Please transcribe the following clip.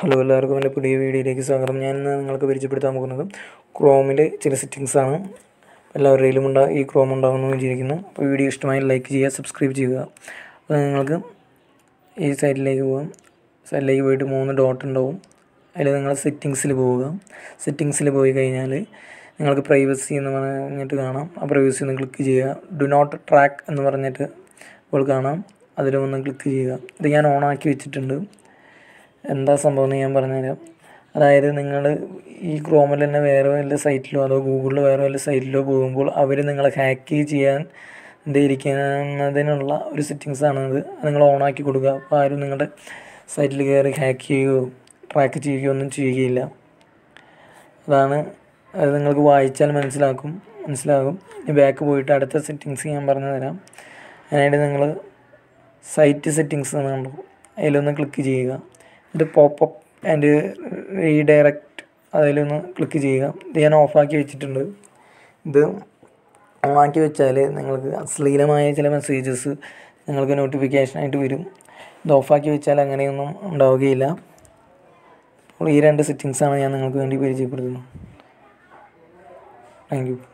hello എല്ലാവർക്കും എൻ്റെ പുതിയ വീഡിയോയിലേക്ക് സ്വാഗതം ഞാൻ ഇന്ന് നിങ്ങൾക്ക് പരിചയപ്പെടുത്താൻ പോകുന്നത് ക്രോമിലെ ചില സെറ്റിങ്സ് ആണ് എല്ലാവരുടെയിലും ഉണ്ടാ ഈ ക്രോം ഉണ്ടാകുമെന്ന് വിചാരിക്കുന്നു അപ്പോൾ വീഡിയോ ഇഷ്ടമായി ലൈക്ക് ചെയ്യുക സബ്സ്ക്രൈബ് ചെയ്യുക അപ്പോൾ നിങ്ങൾക്ക് ഈ സൈറ്റിലേക്ക് പോകാം സൈറ്റിലേക്ക് പോയിട്ട് മൂന്ന് ഡോട്ട് ഉണ്ടാവും അതിൽ നിങ്ങൾ സെറ്റിങ്സിൽ പോവുക സെറ്റിങ്സിൽ പോയി കഴിഞ്ഞാൽ നിങ്ങൾക്ക് പ്രൈവസി എന്ന് പറഞ്ഞിട്ട് കാണാം ആ പ്രൈവസി ഒന്ന് ക്ലിക്ക് ചെയ്യുക ഡു നോട്ട് ട്രാക്ക് എന്ന് പറഞ്ഞിട്ട് ഇപ്പോൾ കാണാം അതിൽ ഒന്ന് ക്ലിക്ക് ചെയ്യുക ഇത് ഞാൻ ഓണാക്കി വെച്ചിട്ടുണ്ട് എന്താ സംഭവം എന്ന് ഞാൻ പറഞ്ഞുതരാം അതായത് നിങ്ങൾ ഈ ക്രോമിൽ തന്നെ വേറെ വല്ല സൈറ്റിലോ അതോ ഗൂഗിളിൽ വേറെ വല്ല സൈറ്റിലോ പോകുമ്പോൾ അവർ നിങ്ങളെ ഹാക്ക് ചെയ്യാൻ ഇരിക്കുന്നതിനുള്ള ഒരു സെറ്റിങ്സ് ആണത് നിങ്ങൾ ഓണാക്കി കൊടുക്കുക അപ്പോൾ ആരും നിങ്ങളുടെ സൈറ്റിൽ കയറി ഹാക്ക് ചെയ്യുകയോ ട്രാക്ക് ചെയ്യുകയോ ഒന്നും ചെയ്യുകയില്ല അതാണ് അത് നിങ്ങൾക്ക് വായിച്ചാൽ മനസ്സിലാക്കും മനസ്സിലാകും ബാക്ക് പോയിട്ട് അടുത്ത സെറ്റിങ്സ് ഞാൻ പറഞ്ഞു തരാം അതിനായിട്ട് നിങ്ങൾ സൈറ്റ് സെറ്റിങ്സ് എന്ന് കണ്ടു അതിലൊന്ന് ക്ലിക്ക് ചെയ്യുക ഇത് പോപ്പപ്പ് ആൻഡ് റീഡയറക്റ്റ് അതിലൊന്ന് ക്ലിക്ക് ചെയ്യുക ഇത് ഞാൻ ഓഫാക്കി വെച്ചിട്ടുണ്ട് ഇത് ഓണാക്കി വെച്ചാൽ നിങ്ങൾക്ക് അശ്ലീലമായ ചില മെസ്സേജസ് നിങ്ങൾക്ക് നോട്ടിഫിക്കേഷനായിട്ട് വരും ഇത് ഓഫാക്കി വെച്ചാൽ അങ്ങനെയൊന്നും ഉണ്ടാവുകയില്ല അപ്പോൾ ഈ രണ്ട് സെറ്റിങ്സാണ് ഞാൻ നിങ്ങൾക്ക് വേണ്ടി പരിചയപ്പെടുത്തുന്നത് താങ്ക് യു